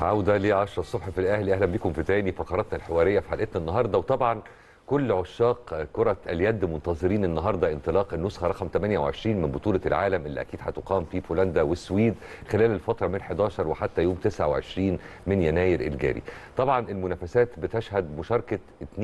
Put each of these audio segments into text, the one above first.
عودة ل 10 الصبح في الأهلي أهلا بكم في تاني فقراتنا الحوارية في حلقتنا النهاردة وطبعا كل عشاق كرة اليد منتظرين النهاردة انطلاق النسخة رقم 28 من بطولة العالم اللي أكيد هتقام في بولندا والسويد خلال الفترة من 11 وحتى يوم 29 من يناير الجاري طبعا المنافسات بتشهد مشاركة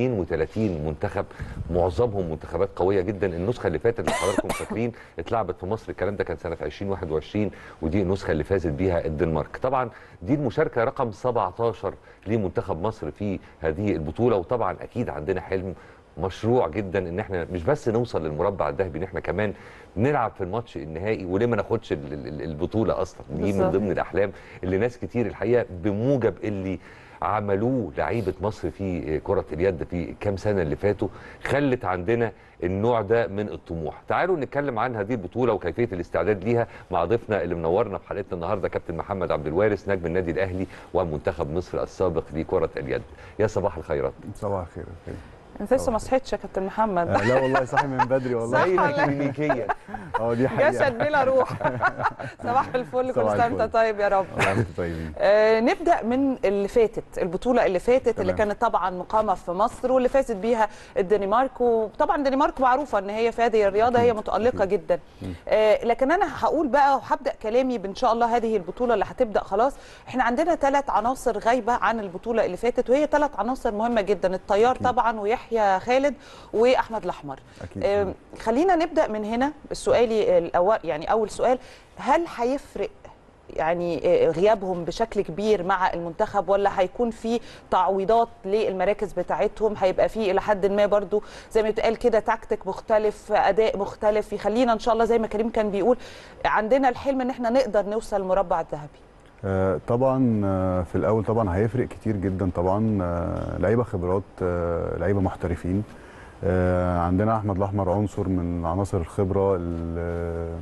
32 منتخب معظمهم منتخبات قوية جدا النسخة اللي فاتت اللي حضراتكم فاكرين اتلعبت في مصر الكلام ده كان سنة 2021 ودي النسخة اللي فازت بيها الدنمارك طبعا دي المشاركة رقم 17 لمنتخب مصر في هذه البطولة وطبعا أكيد عندنا حلم مشروع جدا ان احنا مش بس نوصل للمربع الذهبي ان احنا كمان نلعب في الماتش النهائي وليه ما ناخدش ال- ال- البطوله اصلا دي من بالظبط. ضمن الاحلام اللي ناس كتير الحقيقه بموجب اللي عملوه لعيبه مصر في كره اليد في كام سنه اللي فاتوا خلت عندنا النوع ده من الطموح تعالوا نتكلم عن هذه البطوله وكيفيه الاستعداد ليها مع ضيفنا اللي منورنا في حلقتنا النهارده كابتن محمد عبد الوارث نجم النادي الاهلي ومنتخب مصر السابق لكره اليد يا صباح الخيرات صباح الخير خير. انت لسه ما صحيتش يا كابتن محمد آه لا والله صاحي من بدري والله زي ولا؟ كلينيكيا اه دي حقيقه جسد بلا روح صباح الفل كل صباح سنه وانت الفل. طيب يا رب والله انتوا طيبين آه نبدا من اللي فاتت البطوله اللي فاتت اللي تمام. كانت طبعا مقامه في مصر واللي فازت بيها الدنمارك وطبعا الدنمارك معروفه ان هي في هذه الرياضه هي متالقه جدا آه لكن انا هقول بقى وهبدا كلامي بان شاء الله هذه البطوله اللي هتبدا خلاص احنا عندنا ثلاث عناصر غايبه عن البطوله اللي فاتت وهي ثلاث عناصر مهمه جدا الطيار طبعا ويحيى خالد واحمد الاحمر اكيد آم، خلينا نبدا من هنا سؤالي الاول يعني اول سؤال هل هيفرق يعني آه، غيابهم بشكل كبير مع المنتخب ولا هيكون في تعويضات للمراكز بتاعتهم هيبقى في الى حد ما برضو زي ما بتقال كده تكتيك مختلف اداء مختلف يخلينا ان شاء الله زي ما كريم كان بيقول عندنا الحلم ان احنا نقدر نوصل المربع الذهبي آه طبعا آه في الاول طبعا هيفرق كتير جدا طبعا آه لعيبه خبرات آه لعيبه محترفين آه عندنا احمد الاحمر عنصر من عناصر الخبره اللي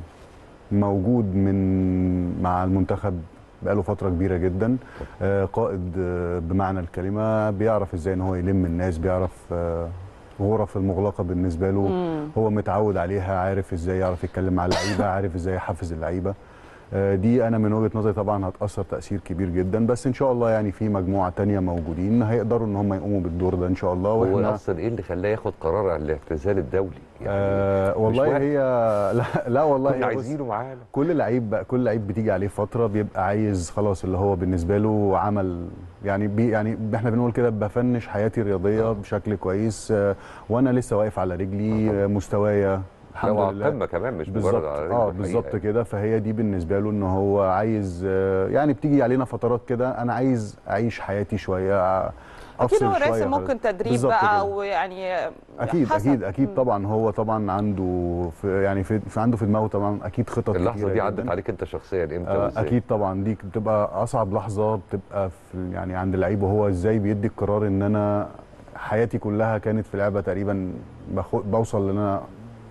موجود من مع المنتخب بقاله فتره كبيره جدا آه قائد آه بمعنى الكلمه بيعرف ازاي ان هو يلم الناس بيعرف آه غرف المغلقه بالنسبه له هو متعود عليها عارف ازاي يعرف يتكلم مع اللعيبه عارف ازاي يحفز اللعيبه آه، دي انا من وجهه نظري طبعا هتاثر تاثير كبير جدا بس ان شاء الله يعني في مجموعه تانية موجودين هيقدروا ان هم يقوموا بالدور ده ان شاء الله هو واحنا اصلا ايه اللي خلاه ياخد قرار على الاعتزال الدولي آه والله واحد. هي لا, لا والله كنا هي بص، عايزينه معانا كل لعيب بقى كل لعيب بتيجي عليه فتره بيبقى عايز خلاص اللي هو بالنسبه له عمل يعني بي يعني احنا بنقول كده بفنش حياتي الرياضيه بشكل كويس آه وانا لسه واقف على رجلي آه مستوايا الحمد لو على لله القمه كمان مش بالظبط مجرد على رجله اه الحقيقة. بالظبط كده فهي دي بالنسبه له ان هو عايز آه، يعني بتيجي علينا فترات كده انا عايز اعيش حياتي شويه آه، اكيد أفصل هو شوية راسم خلاص. ممكن تدريب بالظبط بقى كده. او يعني اكيد حسب. اكيد اكيد مم. طبعا هو طبعا عنده في يعني في, في عنده في دماغه طبعا اكيد خطط اللحظه كتيرة دي عدت جداً. عليك انت شخصيا امتى آه، وإزاي؟ اكيد طبعا دي بتبقى اصعب لحظه بتبقى في يعني عند اللعيب وهو ازاي بيدي القرار ان انا حياتي كلها كانت في لعبه تقريبا بخو- بوصل ان انا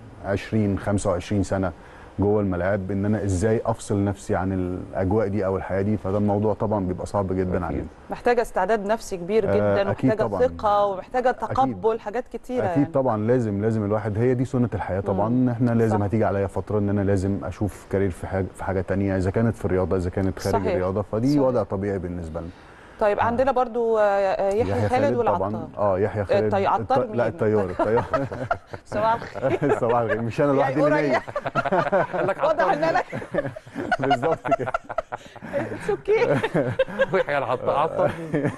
20 25 سنه جوه الملاعب ان انا ازاي افصل نفسي عن الاجواء دي او الحياه دي فده الموضوع طبعا بيبقى صعب جدا أكيد. علينا محتاجه استعداد نفسي كبير آه، جدا أكيد ومحتاجه طبعاً. ثقه ومحتاجه تقبل حاجات كتيره اكيد يعني. طبعا لازم لازم الواحد هي دي سنه الحياه طبعا مم. احنا لازم صح. هتيجي عليا فتره ان انا لازم اشوف كارير في حاجه في حاجه تانية اذا كانت في الرياضه اذا كانت خارج صحيح. الرياضه فدي صحيح. وضع طبيعي بالنسبه لنا طيب عندنا برضو آه، آه، يحيى خالد والعطار اه يحيى خالد الطي- عطار الط- لا مين؟ الطيار الطيار صباح الخير صباح الخير مش انا لوحدي اللي يعني نايم قال لك واضح ان انا بالظبط كده اتس اوكي ويحيى العطار عطار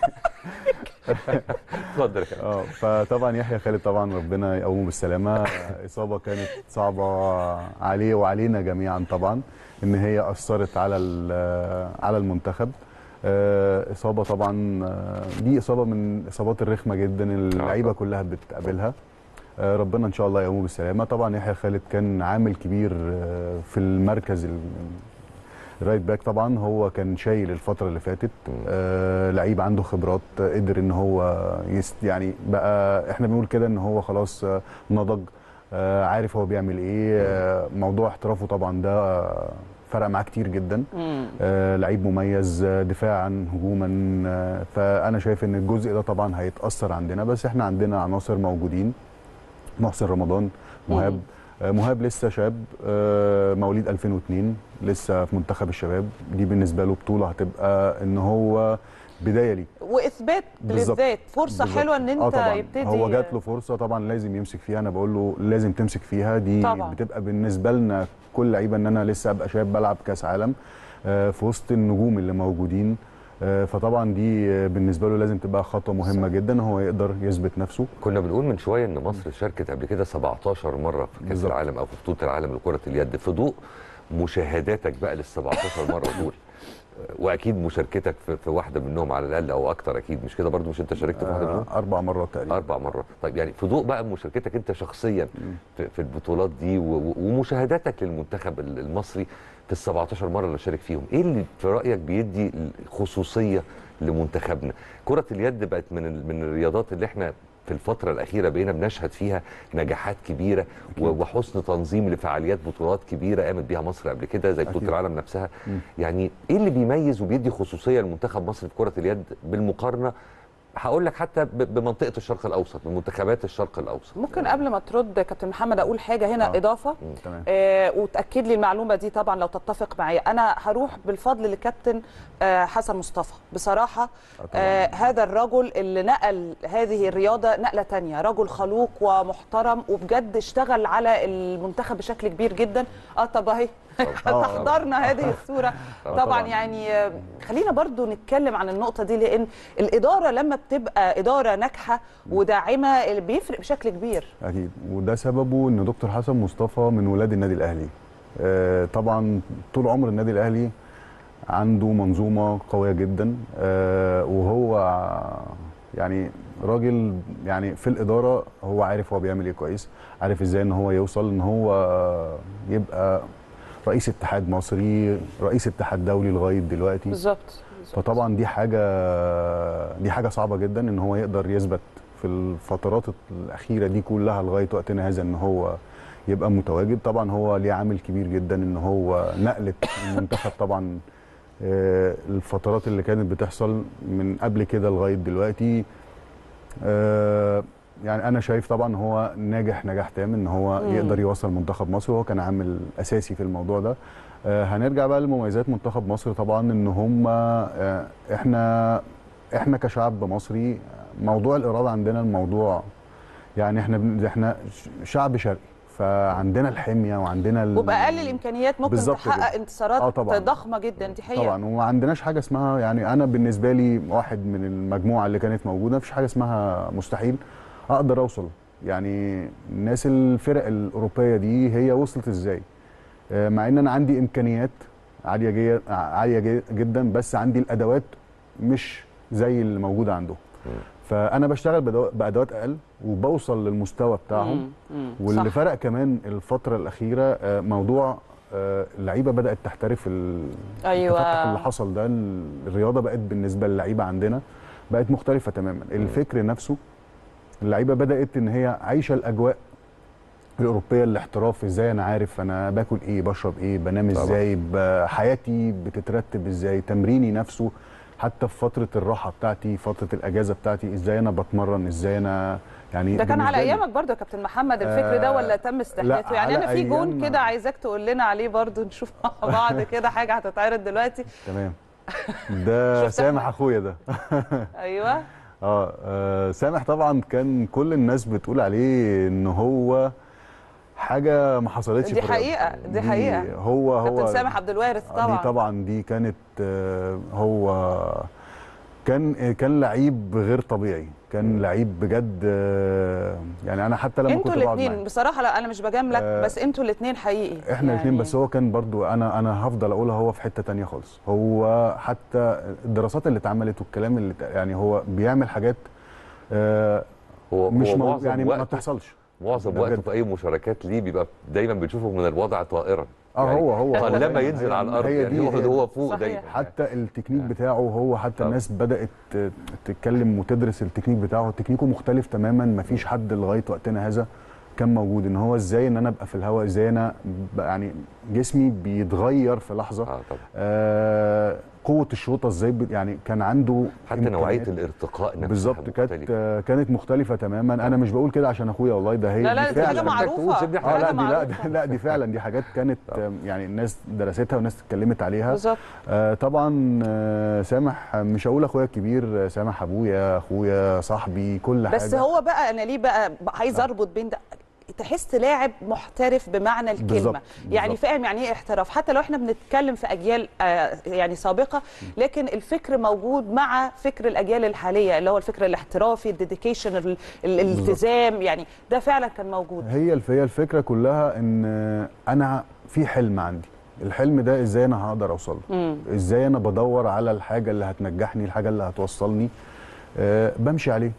اتفضل يا كابتن. اه فطبعا يحيى خالد طبعا ربنا يقومه بالسلامه اصابه كانت صعبه عليه وعلينا جميعا طبعا ان هي اثرت على ال- على المنتخب آه، اصابه طبعا آه، دي اصابه من الاصابات الرخمه جدا اللعيبه كلها بتقابلها آه، ربنا ان شاء الله يقومه بالسلامه طبعا يحيى خالد كان عامل كبير آه، في المركز ال- الرايت باك طبعا هو كان شايل الفتره اللي فاتت آه لعيب عنده خبرات آه، قدر ان هو يست يعني بقى احنا بنقول كده ان هو خلاص آه، نضج آه عارف هو بيعمل ايه آه موضوع احترافه طبعا ده آه، فرق معاه كتير جدا مم. آه لعيب مميز آه دفاعا هجوما آه فانا شايف ان الجزء ده طبعا هيتاثر عندنا بس احنا عندنا عناصر موجودين محسن رمضان مهاب آه مهاب لسه شاب آه مواليد 2002 لسه في منتخب الشباب دي بالنسبه له بطوله هتبقى ان هو بدايه ليه واثبات بالظبط. للذات فرصه بالظبط. حلوه ان آه انت طبعا يبتدي هو جات له فرصه طبعا لازم يمسك فيها انا بقول له لازم تمسك فيها دي طبعاً. بتبقى بالنسبه لنا كل لعيبه ان انا لسه ابقى شاب بلعب كاس عالم آه، في وسط النجوم اللي موجودين آه، فطبعا دي آه، بالنسبه له لازم تبقى خطوه مهمه جدا هو يقدر يثبت نفسه كنا بنقول من شويه ان مصر شاركت قبل كده 17 مره في كاس بالظبط. العالم او في بطوله العالم لكره اليد في ضوء مشاهداتك بقى لل 17 مره دول واكيد مشاركتك في, في واحده منهم على الاقل او اكتر اكيد مش كده برضو مش انت شاركت في واحده منهم آه، اربع مرات تقريبا اربع مرات طيب يعني في ضوء بقى مشاركتك انت شخصيا في, في البطولات دي و- و- ومشاهداتك للمنتخب ال- المصري في ال 17 مره اللي شارك فيهم ايه اللي في رايك بيدي خصوصيه لمنتخبنا كره اليد بقت من ال- من الرياضات اللي احنا في الفترة الأخيرة بقينا بنشهد فيها نجاحات كبيرة و- وحسن تنظيم لفعاليات بطولات كبيرة قامت بيها مصر قبل كده زي بطولة أكيد. العالم نفسها مم. يعني إيه اللي بيميز وبيدي خصوصية لمنتخب مصر في كرة اليد بالمقارنة هقول لك حتى ب- بمنطقة الشرق الأوسط بمنتخبات الشرق الأوسط ممكن قبل ما ترد كابتن محمد اقول حاجه هنا آه. اضافه تمام آه وتاكد لي المعلومه دي طبعا لو تتفق معايا انا هروح بالفضل لكابتن آه حسن مصطفى بصراحه آه طبعاً. آه هذا الرجل اللي نقل هذه الرياضه نقله تانية رجل خلوق ومحترم وبجد اشتغل على المنتخب بشكل كبير جدا اه طب اهي آه. تحضرنا هذه الصوره آه طبعا طبعاً. يعني آه، خلينا برضو نتكلم عن النقطه دي لان الاداره لما بتبقى اداره ناجحه وداعمه بيفرق بشكل كبير اكيد وده سببه ان دكتور حسن مصطفى من ولاد النادي الاهلي آه، طبعا طول عمر النادي الاهلي عنده منظومه قويه جدا آه، وهو يعني راجل يعني في الاداره هو عارف هو بيعمل ايه كويس عارف ازاي ان هو يوصل ان هو يبقى رئيس اتحاد مصري رئيس اتحاد دولي لغايه دلوقتي بالظبط فطبعا دي حاجه دي حاجه صعبه جدا ان هو يقدر يثبت في الفترات الاخيره دي كلها لغايه وقتنا هذا ان هو يبقى متواجد طبعا هو ليه عامل كبير جدا ان هو نقله المنتخب طبعا آه، الفترات اللي كانت بتحصل من قبل كده لغايه دلوقتي آه، يعني انا شايف طبعا هو ناجح نجاح تام ان هو مم. يقدر يوصل منتخب مصر وهو كان عامل اساسي في الموضوع ده آه، هنرجع بقى لمميزات منتخب مصر طبعا ان هم آه، احنا احنا كشعب مصري موضوع الاراده عندنا الموضوع يعني احنا بن- احنا ش- شعب شرقي فعندنا الحميه وعندنا ال- وباقل الامكانيات ممكن بالظبط تحقق كده. انتصارات آه طبعاً. ضخمه جدا دي حقيقه طبعا وما عندناش حاجه اسمها يعني انا بالنسبه لي واحد من المجموعه اللي كانت موجوده مفيش حاجه اسمها مستحيل اقدر اوصل يعني الناس الفرق الاوروبيه دي هي وصلت ازاي آه، مع ان انا عندي امكانيات عاليه جي عاليه جي جدا بس عندي الادوات مش زي اللي موجوده عندهم مم. فانا بشتغل بدو- بادوات اقل وبوصل للمستوى بتاعهم مم. مم. واللي صح. فرق كمان الفتره الاخيره آه، موضوع آه، اللعيبه بدات تحترف ال- أيوة. التفتح اللي حصل ده ال- الرياضه بقت بالنسبه للعيبه عندنا بقت مختلفه تماما الفكر نفسه اللعيبه بدات ان هي عايشه الاجواء الاوروبيه الاحتراف ازاي انا عارف انا باكل ايه بشرب ايه بنام طبعا. ازاي ب- حياتي بتترتب ازاي تمريني نفسه حتى في فتره الراحه بتاعتي فتره الاجازه بتاعتي ازاي انا بتمرن ازاي انا يعني ده كان على بالنسبة لي- ايامك برضو يا كابتن محمد الفكر ده آه، ولا تم استحداثه يعني على انا في جون أيام- كده عايزاك تقول لنا عليه برضو نشوف مع بعض كده حاجه هتتعرض دلوقتي تمام ده شفت سامح أحمد؟ اخويا ده ايوه اه آه، سامح طبعا كان كل الناس بتقول عليه ان هو حاجه ما حصلتش دي في الرياضة. حقيقة، دي حقيقة. هو هو كابتن سامح عبد الوارث دي طبعا طبعا دي كانت آه، هو كان كان لعيب غير طبيعي كان لعيب بجد آه، يعني انا حتى لما انتوا كنت بقعد الاثنين معاه بصراحه لا انا مش بجاملك آه، بس انتوا الاثنين حقيقي احنا الاثنين بس هو كان برضو انا انا هفضل اقولها هو في حته تانية خالص هو حتى الدراسات اللي اتعملت والكلام اللي ات- يعني هو بيعمل حاجات آه، هو مش هو مو معظم يعني ما وقته بتحصلش معظم ده وقته بجد. في اي مشاركات ليه بيبقى دايما بنشوفه من الوضع طائرا اه هو هو هو قلما هي- ينزل هي- على الارض هي يعني دي هو هي هو فوق صحيح. دايما حتى التكنيك بتاعه هو حتى طبعا. الناس بدات ت- تتكلم وتدرس التكنيك بتاعه تكنيكه مختلف تماما ما فيش حد لغايه وقتنا هذا كان موجود ان هو ازاي ان انا ابقى في الهواء ازاي انا ب- يعني جسمي بيتغير في لحظه اه طبعا آه قوه الشوطه ازاي بت- يعني كان عنده حتى نوعيه إمكانيات. الارتقاء نفسها بالظبط كانت مختلفة. آه، كانت مختلفه تماما انا مش بقول كده عشان اخويا والله ده هي لا لا دي دي حاجه فعلا معروفه تقول اه حاجة لا دي لا معروفة. لا دي فعلا دي حاجات كانت آه، يعني الناس درستها والناس اتكلمت عليها بالظبط آه طبعا آه سامح مش هقول اخويا الكبير آه، سامح ابويا اخويا صاحبي كل حاجه بس هو بقى انا ليه بقى عايز اربط بين ده تحس لاعب محترف بمعنى الكلمه بالظبط، يعني بالظبط. فاهم يعني ايه احتراف حتى لو احنا بنتكلم في اجيال آه، يعني سابقه لكن الفكر موجود مع فكر الاجيال الحاليه اللي هو الفكر الاحترافي الديديكيشن ال- ال- الالتزام يعني ده فعلا كان موجود هي الف- هي الفكره كلها ان انا في حلم عندي الحلم ده ازاي انا هقدر اوصل له مم. ازاي انا بدور على الحاجه اللي هتنجحني الحاجه اللي هتوصلني أه بمشي عليه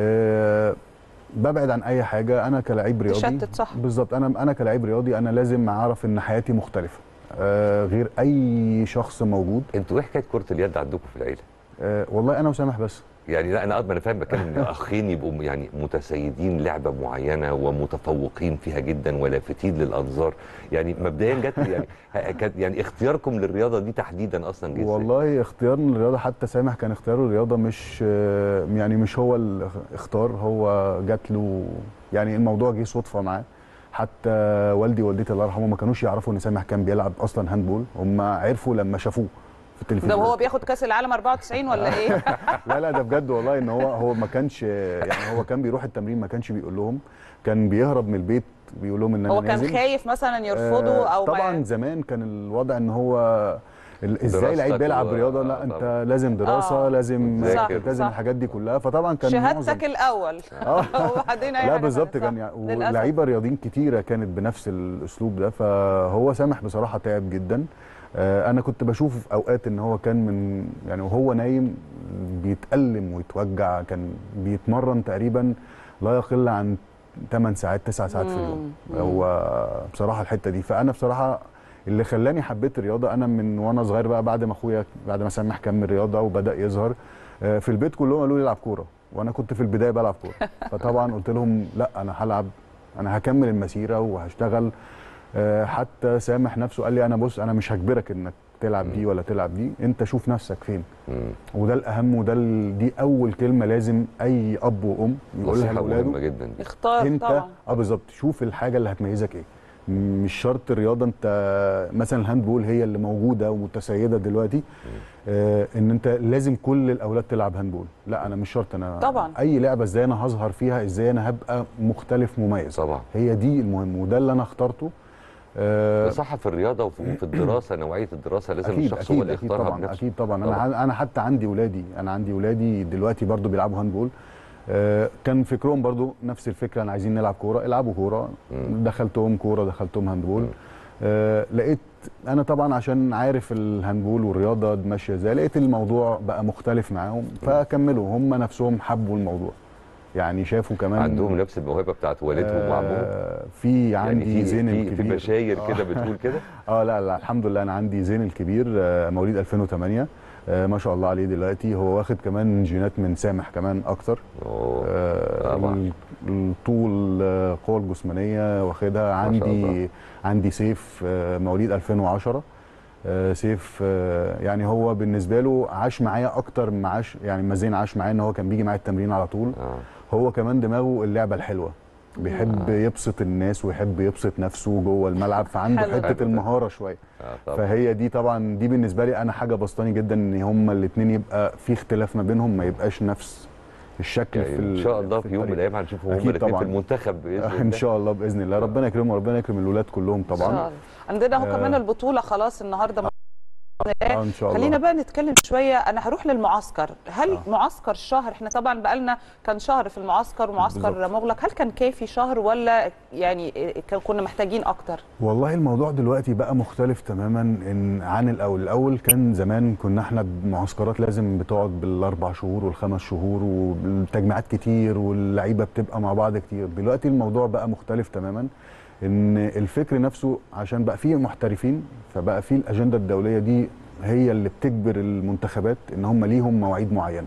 أه ببعد عن اي حاجه انا كلاعب رياضي تشتت، صح. بالظبط انا انا كلاعب رياضي انا لازم اعرف ان حياتي مختلفه أه غير اي شخص موجود انتوا ايه حكايه كره اليد عندكم في العيله؟ أه والله انا وسامح بس يعني لا انا قد ما انا فاهم بتكلم ان اخين يبقوا يعني متسيدين لعبه معينه ومتفوقين فيها جدا ولافتين للانظار يعني مبدئيا جت يعني ه- كانت يعني اختياركم للرياضه دي تحديدا اصلا جه إزاي؟ والله اختيارنا للرياضه حتى سامح كان اختياره الرياضه مش آه، يعني مش هو اللي اختار هو جات له يعني الموضوع جه صدفه معاه حتى والدي ووالدتي الله يرحمهم ما كانوش يعرفوا ان سامح كان بيلعب اصلا هاندبول هم عرفوا لما شافوه في ده التلفزيون هو بياخد كاس العالم 94 ولا ايه لا لا ده بجد والله ان هو هو ما كانش يعني هو كان بيروح التمرين ما كانش بيقول لهم كان بيهرب من البيت بيقول لهم ان انا هو كان نازل. خايف مثلا يرفضوا آه، او طبعا ما زمان كان الوضع ان هو ال- ازاي دراستك لعيب بيلعب و- رياضه آه، لا انت طبعا. لازم دراسه آه. لازم صح، لازم صح. الحاجات دي كلها فطبعا كان معظم شهادتك الاول اه وبعدين اي لا حاجة بالظبط تانية، كان صح. يعني للأسف. ولعيبه رياضيين كتيره كانت بنفس الاسلوب ده فهو سامح بصراحه تعب جدا آه، انا كنت بشوف في اوقات ان هو كان من يعني وهو نايم بيتألم ويتوجع كان بيتمرن تقريبا لا يقل عن 8 ساعات 9 ساعات في اليوم مم. هو بصراحه الحته دي فانا بصراحه اللي خلاني حبيت الرياضه انا من وانا صغير بقى بعد ما اخويا بعد ما سامح كمل رياضه وبدا يظهر آه، في البيت كلهم قالوا لي العب كوره وانا كنت في البدايه بلعب كوره فطبعا قلت لهم لا انا هلعب انا هكمل المسيره وهشتغل آه، حتى سامح نفسه قال لي انا بص انا مش هجبرك انك تلعب دي ولا تلعب دي انت شوف نفسك فين مم. وده الاهم وده ال- دي اول كلمه لازم اي اب وام يقولها نصيحه لاولاده مهمه جدا دي اختار انت طبعا اه بالظبط شوف الحاجه اللي هتميزك ايه مش شرط الرياضه انت مثلا الهاندبول هي اللي موجوده ومتسيده دلوقتي آه ان انت لازم كل الاولاد تلعب هاندبول لا انا مش شرط انا طبعا. اي لعبه ازاي انا هظهر فيها ازاي انا هبقى مختلف مميز طبعا هي دي المهم وده اللي انا اخترته آه صح في الرياضه وفي وفي الدراسه نوعيه الدراسه لازم اكيد الشخص هو اكيد اللي اكيد يختارها طبعا بنفسه اكيد طبعا طبعاً. انا انا حتى عندي ولادي انا عندي ولادي دلوقتي برضو بيلعبوا هاندبول آه، كان فكرهم برضو نفس الفكره انا عايزين نلعب كوره العبوا كوره مم. دخلتهم كوره دخلتهم هاندبول مم. آه، لقيت انا طبعا عشان عارف الهاندبول والرياضه ماشيه ازاي لقيت الموضوع بقى مختلف معاهم فكملوا هم نفسهم حبوا الموضوع يعني شافوا كمان عندهم نفس الموهبه بتاعت والدهم وعمهم آه، في عندي يعني في زين في, في الكبير بشاير آه. كده بتقول كده اه لا لا الحمد لله انا عندي زين الكبير آه، مواليد 2008 آه، ما شاء الله عليه دلوقتي هو واخد كمان جينات من سامح كمان اكتر أوه. آه، طبعا. ال- الطول آه، القوه الجسمانيه واخدها ما شاء عندي الله. عندي سيف آه، مواليد 2010 آه، سيف آه، يعني هو بالنسبه له عاش معايا اكتر ما عاش يعني ما زين عاش معايا ان هو كان بيجي معايا التمرين على طول آه. هو كمان دماغه اللعبه الحلوه بيحب يبسط الناس ويحب يبسط نفسه جوه الملعب فعنده حلو. حلو حته ده. المهاره شويه آه طبعا فهي دي طبعا دي بالنسبه لي انا حاجه بسطاني جدا ان هما الاثنين يبقى في اختلاف ما بينهم ما يبقاش نفس الشكل يعني في ان ال- شاء الله في يوم من الطريقة. الايام هنشوفهم هم أكيد الاثنين في طبعاً. المنتخب باذن الله ان شاء الله باذن الله ربنا يكرمه وربنا يكرم الولاد كلهم إن شاء طبعا الله. عندنا اهو آه. كمان البطوله خلاص النهارده آه ان شاء الله خلينا بقى نتكلم شويه انا هروح للمعسكر هل آه. معسكر شهر احنا طبعا بقالنا كان شهر في المعسكر ومعسكر بالظبط. مغلق هل كان كافي شهر ولا يعني كان كنا محتاجين اكتر والله الموضوع دلوقتي بقى مختلف تماما ان عن الاول الاول كان زمان كنا احنا المعسكرات لازم بتقعد بالاربع شهور والخمس شهور والتجميعات كتير واللعيبه بتبقى مع بعض كتير دلوقتي الموضوع بقى مختلف تماما ان الفكر نفسه عشان بقى فيه محترفين فبقى فيه الاجنده الدوليه دي هي اللي بتجبر المنتخبات ان هم ليهم مواعيد معينه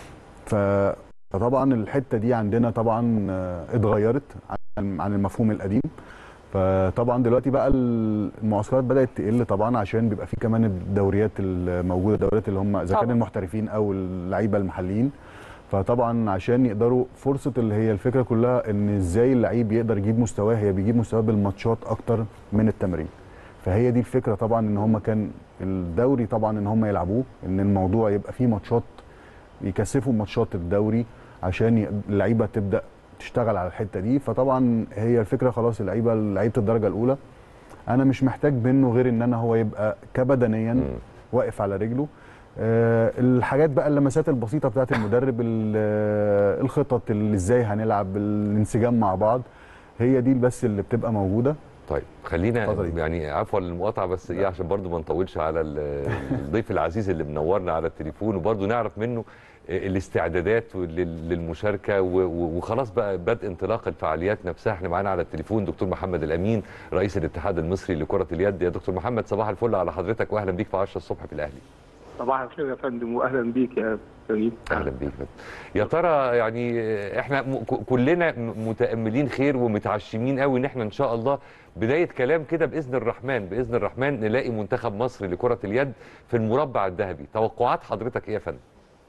ف- فطبعا الحته دي عندنا طبعا آه، اتغيرت عن عن المفهوم القديم فطبعا دلوقتي بقى المعسكرات بدات تقل طبعا عشان بيبقى في كمان الدوريات الموجوده الدوريات اللي هم اذا كان طبعاً. المحترفين او اللعيبه المحليين فطبعا عشان يقدروا فرصه اللي هي الفكره كلها ان ازاي اللعيب يقدر يجيب مستواه هي بيجيب مستواه بالماتشات اكتر من التمرين فهي دي الفكره طبعا ان هم كان الدوري طبعا ان هم يلعبوه ان الموضوع يبقى فيه ماتشات يكثفوا ماتشات الدوري عشان ي- اللعيبه تبدا تشتغل على الحته دي فطبعا هي الفكره خلاص اللعيبه لعيبه الدرجه الاولى انا مش محتاج منه غير ان انا هو يبقى كبدنيا مم. واقف على رجله آه الحاجات بقى اللمسات البسيطه بتاعت المدرب ال- آه، الخطط اللي ازاي هنلعب الانسجام مع بعض هي دي بس اللي بتبقى موجوده طيب خلينا اتفضل. يعني عفوا للمقاطعه بس ايه عشان برضو ما نطولش على ال- الضيف العزيز اللي منورنا على التليفون وبرضو نعرف منه الاستعدادات لل- للمشاركه و- و- وخلاص بقى بدء انطلاق الفعاليات نفسها احنا معانا على التليفون دكتور محمد الامين رئيس الاتحاد المصري لكره اليد يا دكتور محمد صباح الفل على حضرتك واهلا بيك في 10 الصبح في الاهلي صباح الخير يا فندم واهلا بيك يا كريم اهلا بيك يا ترى يعني احنا م- ك- كلنا م- متاملين خير ومتعشمين قوي ان احنا ان شاء الله بدايه كلام كده باذن الرحمن باذن الرحمن نلاقي منتخب مصر لكره اليد في المربع الذهبي توقعات حضرتك ايه يا فندم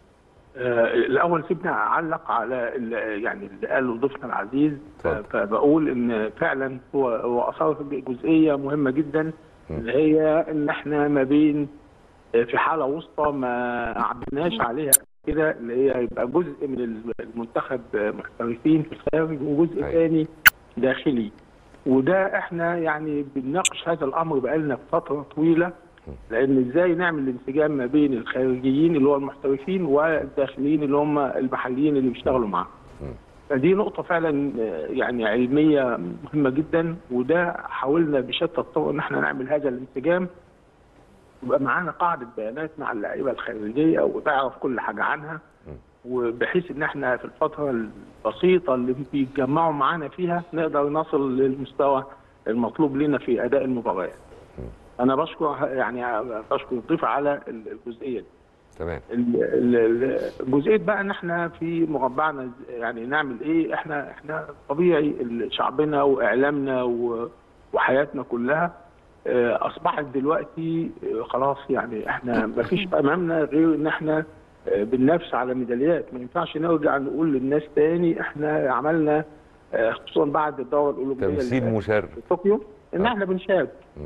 آه الاول سيبني اعلق على ال- يعني اللي قاله ضيفنا العزيز اتفضل. آه، فبقول ان فعلا هو هو اثار جزئيه مهمه جدا اللي هي ان احنا ما بين آه، في حاله وسطى ما عدناش عليها كده اللي هي يبقى جزء من المنتخب آه، محترفين في الخارج وجزء أيوة. ثاني داخلي وده احنا يعني بنناقش هذا الامر بقالنا فتره طويله لان ازاي نعمل الانسجام ما بين الخارجيين اللي هو المحترفين والداخليين اللي هم المحليين اللي بيشتغلوا معاهم. فدي نقطة فعلا آه، يعني علمية مهمة جدا وده حاولنا بشتى الطرق ان احنا نعمل هذا الانسجام ويبقى معانا قاعدة بيانات مع اللعيبة الخارجية وتعرف كل حاجة عنها وبحيث ان احنا في الفترة البسيطة اللي بيتجمعوا معانا فيها نقدر نصل للمستوى المطلوب لنا في اداء المباريات. انا بشكر يعني بشكر الضيف على الجزئية دي. تمام ال- ال- ال- جزئيه بقى ان احنا في مربعنا يعني نعمل ايه احنا احنا طبيعي ال- شعبنا واعلامنا و- وحياتنا كلها آه، اصبحت دلوقتي آه، خلاص يعني احنا ما فيش امامنا غير ان احنا آه، بننافس على ميداليات ما ينفعش نرجع نقول للناس تاني احنا عملنا آه، خصوصا بعد الدوره الاولمبيه اللي تمثيل فاتت مشرف في طوكيو ان آه. احنا بنشارك مم.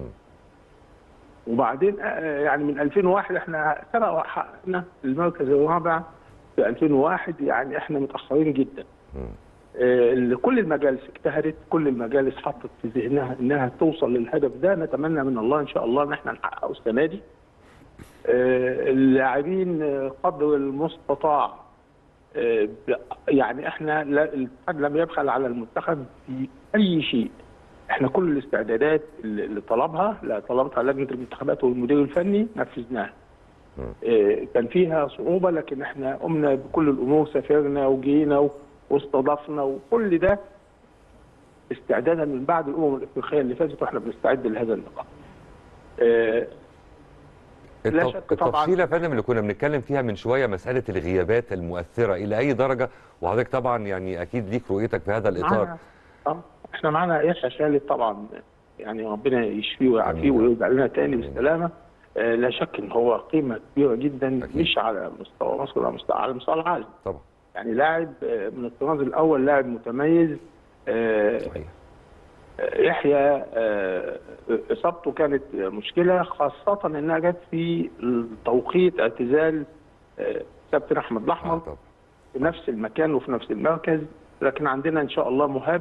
وبعدين آه، يعني من 2001 احنا سبق حققنا المركز الرابع في 2001 يعني احنا متاخرين جدا. مم. آه، كل المجالس اجتهدت كل المجالس حطت في ذهنها انها توصل للهدف ده نتمنى من الله ان شاء الله ان احنا نحققه السنه دي. آه، اللاعبين آه، قدر المستطاع آه، ب- يعني احنا لا- الاتحاد لم يبخل على المنتخب في اي شيء. احنا كل الاستعدادات اللي اللي طلبها لا طلبتها لجنه المنتخبات والمدير الفني نفذناها. آه، كان فيها صعوبه لكن احنا قمنا بكل الامور سافرنا وجينا و- واستضفنا وكل ده استعدادا من بعد الامم الافريقيه اللي فاتت واحنا بنستعد لهذا اللقاء. آه، لا التف- شك طبعاً. التفصيله يا فندم اللي كنا بنتكلم فيها من شويه مساله الغيابات المؤثره الى اي درجه وحضرتك طبعا يعني اكيد ليك رؤيتك في هذا الاطار معانا اه احنا معانا يحيى خالد طبعا يعني ربنا يشفيه ويعافيه آمين. ويرجع لنا تاني آمين. بالسلامه آه لا شك ان هو قيمه كبيره جدا أكيد. مش على مستوى مصر ولا مستوى على مستوى العالم طبعا يعني لاعب آه، من الطراز الاول لاعب متميز آه، صحيح يحيى آه، اصابته كانت مشكله خاصه انها جت في توقيت اعتزال آه، كابتن احمد آه الاحمر طبعا في نفس المكان وفي نفس المركز لكن عندنا ان شاء الله مهاب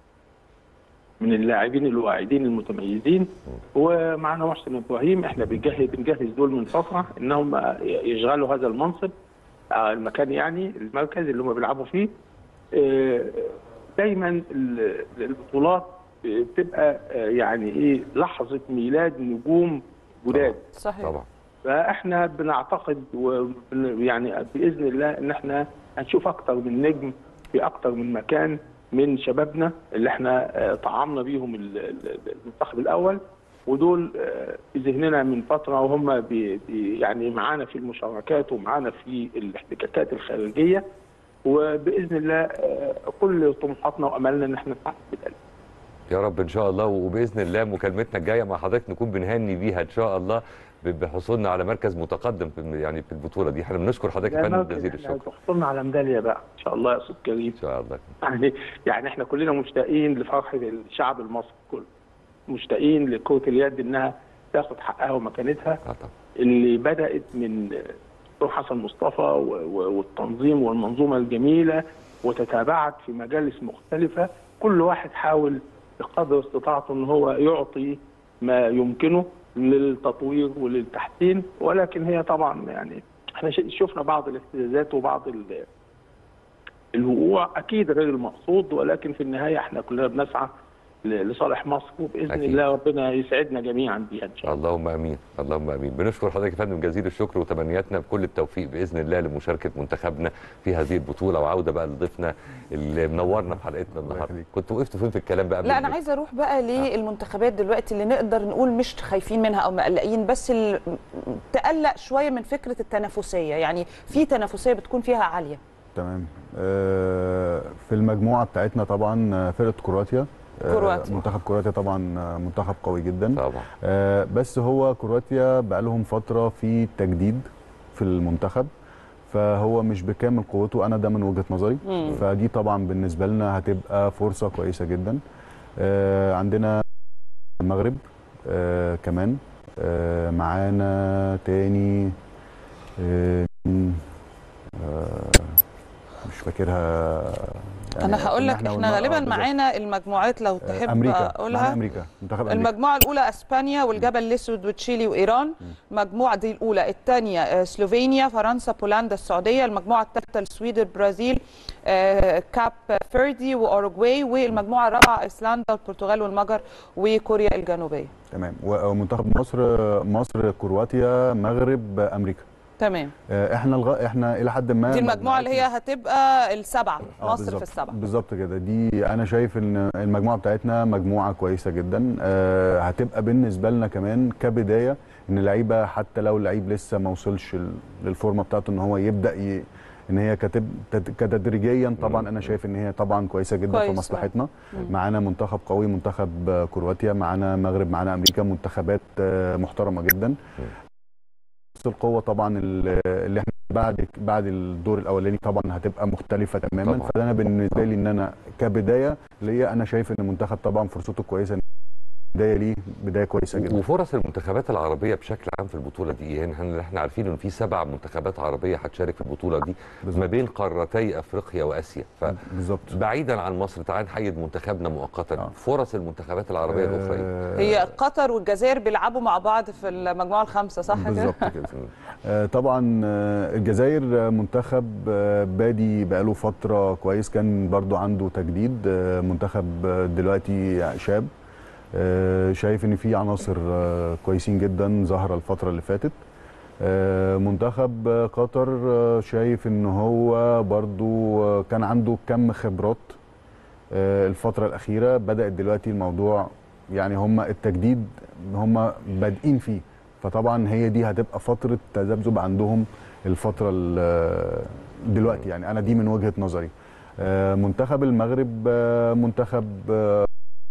من اللاعبين الواعدين المتميزين ومعنا محسن ابراهيم احنا بنجهز بنجهز دول من فتره انهم يشغلوا هذا المنصب آه، المكان يعني المركز اللي هم بيلعبوا فيه آه، دايما ال- البطولات بتبقى آه، يعني ايه لحظه ميلاد نجوم جداد صحيح طبعا فاحنا بنعتقد وبن- يعني باذن الله ان احنا هنشوف اكتر من نجم في اكتر من مكان من شبابنا اللي احنا آه، طعمنا بيهم ال- ال- المنتخب الاول ودول آه، في ذهننا من فتره وهم بي بي يعني معانا في المشاركات ومعانا في الاحتكاكات الخارجيه وباذن الله آه، كل طموحاتنا واملنا ان احنا نحقق ذلك. يا رب ان شاء الله وباذن الله مكالمتنا الجايه مع حضرتك نكون بنهني بيها ان شاء الله ب- بحصولنا على مركز متقدم في يعني في البطوله دي احنا بنشكر حضرتك يا لا، فندم ممكن جزيل إحنا الشكر تحصلنا على ميداليه بقى ان شاء الله يا استاذ كريم ان شاء الله يعني يعني احنا كلنا مشتاقين لفرحه الشعب المصري كله مشتاقين لكره اليد انها تاخد حقها ومكانتها آه طبعا. اللي بدات من دكتور حسن مصطفى و- و- والتنظيم والمنظومه الجميله وتتابعت في مجالس مختلفه كل واحد حاول بقدر استطاعته ان هو يعطي ما يمكنه للتطوير وللتحسين ولكن هي طبعا يعني احنا ش- شفنا بعض الاهتزازات وبعض ال- الوقوع اكيد غير المقصود ولكن في النهايه احنا كلنا بنسعى ل- لصالح مصر وباذن أكيد. الله ربنا يسعدنا جميعا بيها ان شاء الله اللهم امين اللهم امين بنشكر حضرتك يا فندم جزيل الشكر وتمنياتنا بكل التوفيق باذن الله لمشاركه منتخبنا في هذه البطوله وعوده بقى لضيفنا اللي منورنا في حلقتنا النهارده يخليك. كنت وقفت فين في الكلام بقى لا قبل انا عايزه اروح بقى للمنتخبات دلوقتي اللي نقدر نقول مش خايفين منها او مقلقين بس اللي تقلق شويه من فكره التنافسيه يعني في تنافسيه بتكون فيها عاليه تمام آه، في المجموعه بتاعتنا طبعا آه، فرقه كرواتيا آه، كرواتيا. منتخب كرواتيا طبعا آه، منتخب قوي جدا طبعا آه، بس هو كرواتيا بقى لهم فتره في تجديد في المنتخب فهو مش بكامل قوته انا ده من وجهه نظري مم. فدي طبعا بالنسبه لنا هتبقى فرصه كويسه جدا آه، عندنا المغرب آه، كمان آه، معانا تاني آه، مين؟ آه، مش فاكرها يعني انا هقول لك إحنا احنا قلنا- غالبا آه، بالظبط. معانا المجموعات لو آه، تحب امريكا معانا اقولها امريكا منتخب امريكا المجموعة الأولى أسبانيا والجبل الأسود وتشيلي وإيران المجموعة دي الأولى الثانية آه، سلوفينيا فرنسا بولندا السعودية المجموعة الثالثة السويد البرازيل آه، كاب فيردي وأوروغواي والمجموعة الرابعة أيسلندا والبرتغال والمجر وكوريا الجنوبية تمام ومنتخب مصر مصر كرواتيا مغرب امريكا تمام آه، احنا الغ... احنا الى حد ما دي المجموعة اللي هي هتبقى السبعة آه، مصر في بالظبط- السبعة بالظبط كده دي انا شايف ان المجموعه بتاعتنا مجموعه كويسه جدا آه، هتبقى بالنسبه لنا كمان كبدايه ان اللعيبه حتى لو اللعيب لسه ما وصلش ل- للفورمه بتاعته ان هو يبدا ي... ان هي كتب... تد- كتدريجيا طبعا انا شايف ان هي طبعا كويسه جدا كويس، في مصلحتنا مم. معانا منتخب قوي منتخب آه، كرواتيا معانا مغرب معانا امريكا منتخبات آه، محترمه جدا نفس القوه طبعا ال- اللي احنا بعد بعد الدور الاولاني طبعا هتبقى مختلفه تماما طبعاً. فانا بالنسبه لي ان انا كبدايه ليا انا شايف ان المنتخب طبعا فرصته كويسه إن بدايه ليه بدايه كويسه جدا وفرص المنتخبات العربيه بشكل عام في البطوله دي يعني احنا احنا عارفين ان في سبع منتخبات عربيه هتشارك في البطوله دي بالظبط. ما بين قارتي افريقيا واسيا بالظبط فبعيدا عن مصر تعال نحيد منتخبنا مؤقتا آه. فرص المنتخبات العربيه الاخرى إيه؟ آه، هي قطر والجزائر بيلعبوا مع بعض في المجموعة الخامسة صح كده؟ بالظبط كده آه، طبعا آه، الجزائر آه، منتخب آه، بادي بقاله فتره كويس كان برضو عنده تجديد آه، منتخب آه، دلوقتي شاب آه، شايف ان في عناصر آه، كويسين جدا ظاهره الفتره اللي فاتت آه، منتخب آه، قطر آه، شايف ان هو برضو آه، كان عنده كم خبرات آه، الفتره الاخيره بدات دلوقتي الموضوع يعني هم التجديد هم بادئين فيه فطبعا هي دي هتبقى فتره تذبذب عندهم الفتره ال- دلوقتي يعني انا دي من وجهه نظري آه، منتخب المغرب آه، منتخب آه،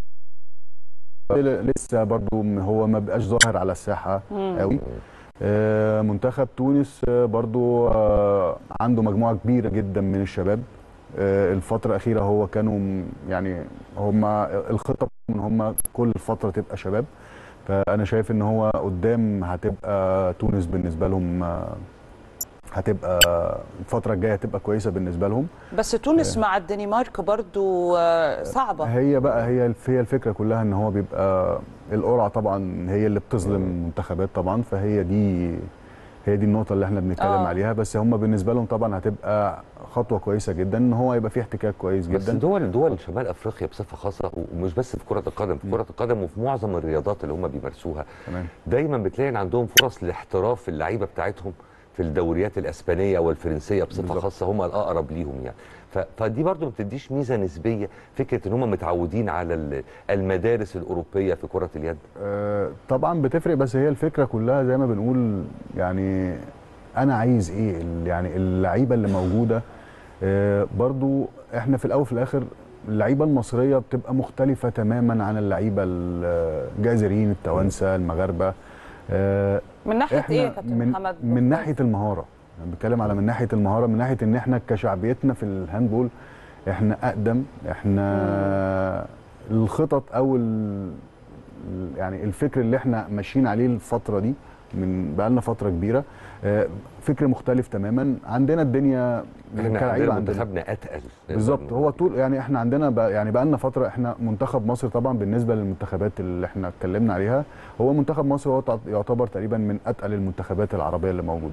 لسه برضو هو ما بقاش ظاهر على الساحه مم. قوي آه، منتخب تونس آه، برضو آه، عنده مجموعه كبيره جدا من الشباب آه، الفتره الاخيره هو كانوا م- يعني هم الخطه ان هم كل فتره تبقى شباب فانا شايف ان هو قدام هتبقى تونس بالنسبه لهم آه، هتبقى الفتره الجايه هتبقى كويسه بالنسبه لهم بس تونس مع الدنمارك برضو آه، صعبة هي بقى هي الف- هي الفكره كلها ان هو بيبقى القرعه طبعا هي اللي بتظلم المنتخبات طبعا فهي دي هي دي النقطه اللي احنا بنتكلم آه. عليها بس هم بالنسبه لهم طبعا هتبقى خطوه كويسه جدا ان هو يبقى فيه احتكاك كويس بس جدا دول دول شمال افريقيا بصفه خاصه ومش بس في كره القدم في كره القدم وفي معظم الرياضات اللي هم بيمارسوها تمام دايما بتلاقي ان عندهم فرص لاحتراف اللعيبه بتاعتهم في الدوريات الاسبانيه والفرنسيه بصفه بالظبط. خاصه هم الاقرب ليهم يعني ف- فدي برضو ما بتديش ميزه نسبيه فكره ان هم متعودين على ال- المدارس الاوروبيه في كره اليد آه، طبعا بتفرق بس هي الفكره كلها زي ما بنقول يعني انا عايز ايه ال- يعني اللعيبه اللي موجوده آه، برضو احنا في الاول وفي الاخر اللعيبه المصريه بتبقى مختلفه تماما عن اللعيبه الجزائريين التوانسه المغاربه آه، من ناحيه ايه يا احنا كابتن من, محمد من ناحيه المهاره يعني بتكلم على من ناحيه المهاره من ناحيه ان احنا كشعبيتنا في الهاندبول احنا اقدم احنا الخطط او ال- يعني الفكر اللي احنا ماشيين عليه الفتره دي من بقالنا فتره كبيره آه، فكر مختلف تماما عندنا الدنيا احنا كلاعيبة عندنا عندنا منتخبنا اتقل بالظبط هو طول يعني احنا عندنا بقى يعني بقى لنا فتره احنا منتخب مصر طبعا بالنسبه للمنتخبات اللي احنا اتكلمنا عليها هو منتخب مصر هو تع- يعتبر تقريبا من اتقل المنتخبات العربيه اللي موجوده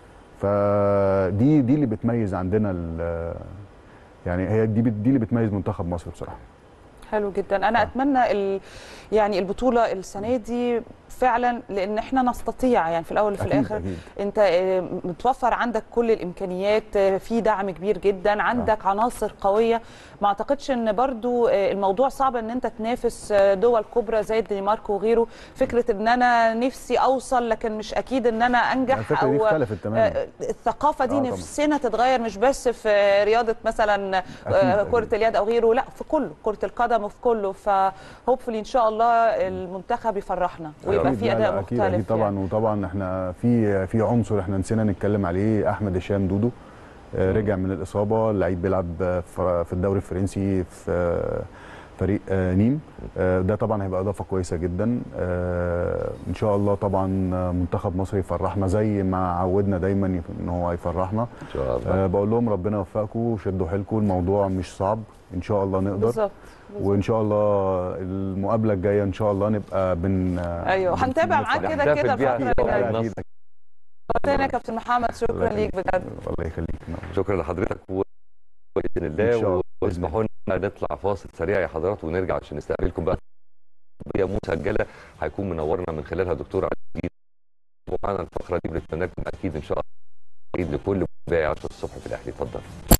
فدي دي اللي بتميز عندنا ال- يعني هي دي بت- دي اللي بتميز منتخب مصر بصراحه حلو جدا انا اتمنى ال... يعني البطوله السنه دي فعلا لان احنا نستطيع يعني في الاول وفي أكيد، الاخر أكيد. انت آه، متوفر عندك كل الامكانيات آه، في دعم كبير جدا عندك عناصر قويه ما اعتقدش ان برضو آه، الموضوع صعب ان انت تنافس آه، دول كبرى زي الدنمارك وغيره فكره ان انا نفسي اوصل لكن مش اكيد ان انا انجح الفكره دي او اختلفت تماما آه، الثقافه دي آه، طبعاً. نفسنا تتغير مش بس في رياضه مثلا آه، أكيد، كره أكيد. اليد او غيره لا في كله كره القدم وفي كله فهوبفلي ان شاء الله المنتخب يفرحنا ويبقى أكيد، في لا، اداء لا، مختلف اكيد اكيد طبعا يعني. وطبعا احنا في في عنصر احنا نسينا نتكلم عليه احمد هشام دودو آه، رجع من الاصابه اللعيب بيلعب في في الدوري الفرنسي في آه، فريق آه، نيم آه، ده طبعا هيبقى اضافه كويسه جدا آه، ان شاء الله طبعا منتخب مصر يفرحنا زي ما عودنا دايما يف- ان هو يفرحنا ان شاء الله آه، بقول لهم ربنا يوفقكم وشدوا حيلكم الموضوع مش صعب ان شاء الله نقدر بالظبط وان شاء الله المقابله الجايه ان شاء الله نبقى بن ايوه هنتابع معاك كده نحتفل كده بيها الفتره في اللي يوم جايه النصر. تاني يا كابتن محمد شكرا ليك بجد الله يخليك شكرا لحضرتك و- باذن إن شاء الله الله. واسمحوا لنا نطلع فاصل سريع يا حضرات ونرجع عشان نستقبلكم بقى طبية مسجله هيكون منورنا من خلالها دكتور عزيز ومعنا الفقره دي بنتمنى لكم اكيد ان شاء الله عيد لكل متابعي 10 الصبح في الاهلي اتفضل